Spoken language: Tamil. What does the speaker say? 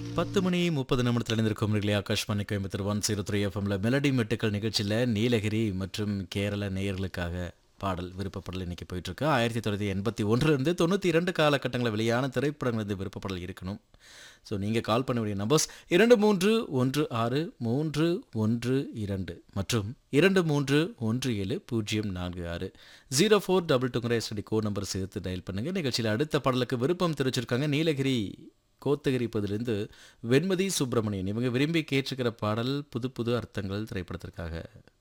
பத்து மணி முப்பது நிமிடத்தில் இணைந்திருக்கும் நிகழ்ச்சி Akashvani Coimbatore one zero three எஃப்எம்ல மெலடி மெட்டுக்கள் நிகழ்ச்சியில் நீலகிரி மற்றும் கேரள நேயர்களுக்காக பாடல் விருப்பப்படல் இன்னைக்கு போயிட்டு இருக்கு ஆயிரத்தி தொள்ளாயிரத்தி எண்பத்தி ஒன்றுலேருந்து தொண்ணூற்றி இரண்டு காலகட்டங்களில் வெளியான திரைப்படங்கள் வந்து விருப்பப்படல் இருக்கணும் ஸோ நீங்கள் கால் பண்ண வேண்டிய நம்பர்ஸ் இரண்டு மூன்று ஒன்று ஆறு மூன்று ஒன்று இரண்டு மற்றும் இரண்டு மூன்று ஒன்று ஏழு பூஜ்ஜியம் நான்கு ஆறு ஜீரோ ஃபோர் டபுள் டூங்கிற எஸ்டி கோட் நம்பர் சேர்த்து டயல் பண்ணுங்கள் நிகழ்ச்சியில் அடுத்த பாடலுக்கு விருப்பம் தெரிவிச்சிருக்காங்க நீலகிரி கோத்தகிரி பகுதியிலிருந்து வெண்மதி சுப்பிரமணியன் இவங்க விரும்பி கேட்டிருக்கிற பாடல் புது புது அர்த்தங்கள் திரைப்படத்திற்காக